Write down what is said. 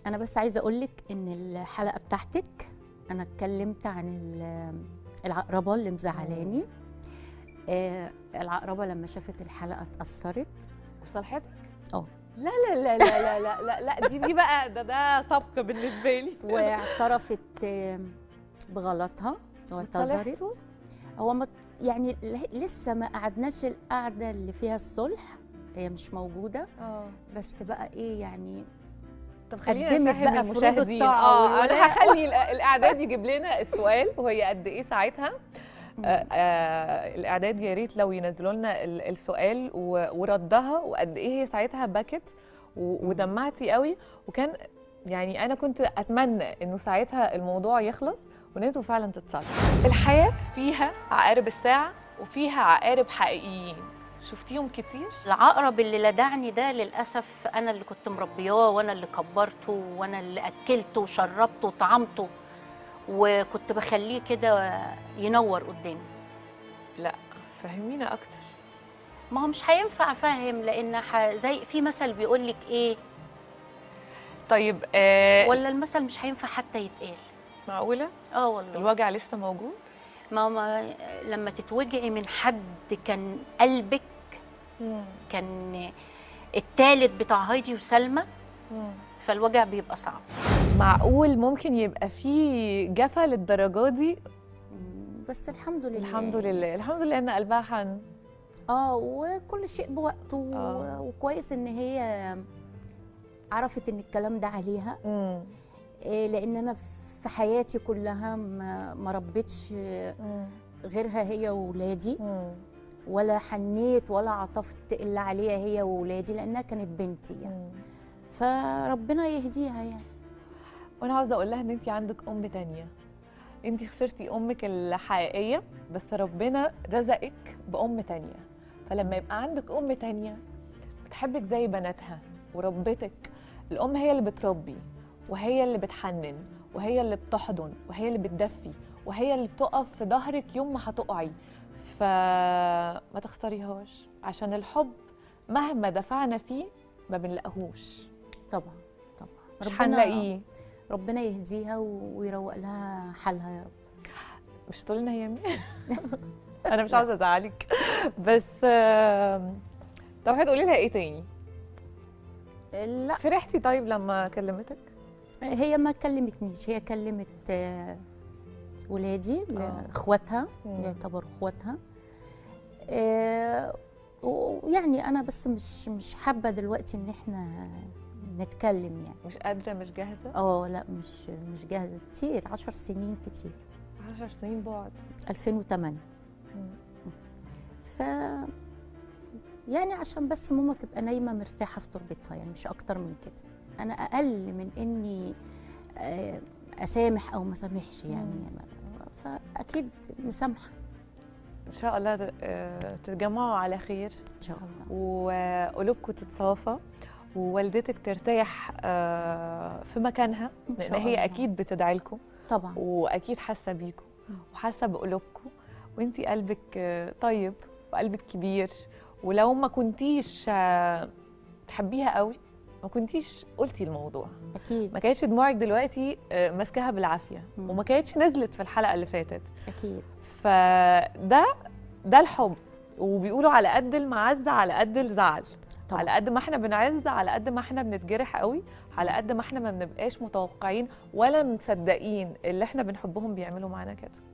انا بس عايزه اقول لك ان الحلقه بتاعتك انا اتكلمت عن ال- العقربه اللي مزعلاني آه العقربه لما شافت الحلقه اتاثرت وصلحتك؟ اه. لا لا لا لا لا لا لا, لا دي دي بقى ده ده سبق بالنسبه لي واعترفت آه، بغلطها وتصالحتوا؟ واعتذرت هو ما يعني ل- لسه ما قعدناش القعده اللي فيها الصلح هي مش موجوده اه بس بقى ايه يعني طب خلينا قدمت نفهم بقى فروض المشاهدين الطاعة اه انا والولاء. هخلي ال- الاعداد يجيب لنا السؤال وهي قد ايه ساعتها آه آه الاعداد يا ريت لو ينزلوا لنا ال- السؤال و- وردها وقد ايه هي ساعتها بكت و- مم. ودمعتي قوي وكان يعني انا كنت اتمنى انه ساعتها الموضوع يخلص وان انتوا فعلا تتصالحوا الحياه فيها عقارب الساعه وفيها عقارب حقيقيين شفتيهم كتير العقرب اللي لدعني ده للاسف انا اللي كنت مربياه وانا اللي كبرته وانا اللي اكلته وشربته وطعمته وكنت بخليه كده ينور قدامي لا فهمينا اكتر ما هو مش هينفع افهم لان ح... زي في مثل بيقول لك ايه طيب آه ولا المثل مش هينفع حتى يتقال معقوله اه والله الوجع لسه موجود ما, ما لما تتوجعي من حد كان قلبك كان التالت بتاع هايدي وسلمى فالوجع بيبقى صعب معقول ممكن يبقى في جفا للدرجه دي مم، بس الحمد لله الحمد لله الحمد لله ان قلبها حن اه وكل شيء بوقته آه. وكويس ان هي عرفت ان الكلام ده عليها مم. إيه لان انا في حياتي كلها ما ما ربيتش غيرها هي وولادي مم. ولا حنيت ولا عطفت الا عليها هي وولادي لانها كانت بنتي يعني مم. فربنا يهديها يعني وانا عاوزه اقول لها ان انت عندك ام تانية انت خسرتي امك الحقيقيه بس ربنا رزقك بام تانية فلما يبقى عندك ام تانية بتحبك زي بناتها وربتك الام هي اللي بتربي وهي اللي بتحنن وهي اللي بتحضن وهي اللي بتدفي وهي اللي بتقف في ظهرك يوم ما هتقعي فما تخسريهاش عشان الحب مهما دفعنا فيه ما بنلاقيهوش طبعا طبعا مش هنلاقيه ربنا يهديها ويروق لها حالها يا رب مش تقولي لنا هي مين انا مش عاوزه ازعلك بس آم، طب هتقولي لها ايه تاني لا فرحتي طيب لما كلمتك هي ما كلمتنيش هي كلمت آه، ولادي آه. اخواتها مم. يعتبروا اخواتها آه، ويعني انا بس مش مش حابه دلوقتي ان احنا نتكلم يعني مش قادره مش جاهزه اه لا مش مش جاهزه كتير عشر سنين كتير 10 سنين بعد 2008 ف يعني عشان بس ماما تبقى نايمه مرتاحه في تربتها يعني مش اكتر من كده انا اقل من اني آه، اسامح او ما اسامحش يعني فاكيد مسامحه ان شاء الله ت- آه، تتجمعوا على خير ان شاء الله وقلوبكم تتصافى ووالدتك ترتاح آه، في مكانها إن لان شاء هي الله. اكيد بتدعي لكم طبعا واكيد حاسه بيكم مم. وحاسه بقلوبكم وانتي قلبك آه، طيب وقلبك كبير ولو ما كنتيش آه، تحبيها قوي ما كنتيش قلتي الموضوع اكيد ما كانتش دموعك دلوقتي آه، ماسكاها بالعافيه مم. وما كانتش نزلت في الحلقه اللي فاتت اكيد فده ده الحب وبيقولوا على قد المعزه على قد الزعل طبعا على قد ما احنا بنعز على قد ما احنا بنتجرح قوي على قد ما احنا ما بنبقاش متوقعين ولا مصدقين اللي احنا بنحبهم بيعملوا معانا كده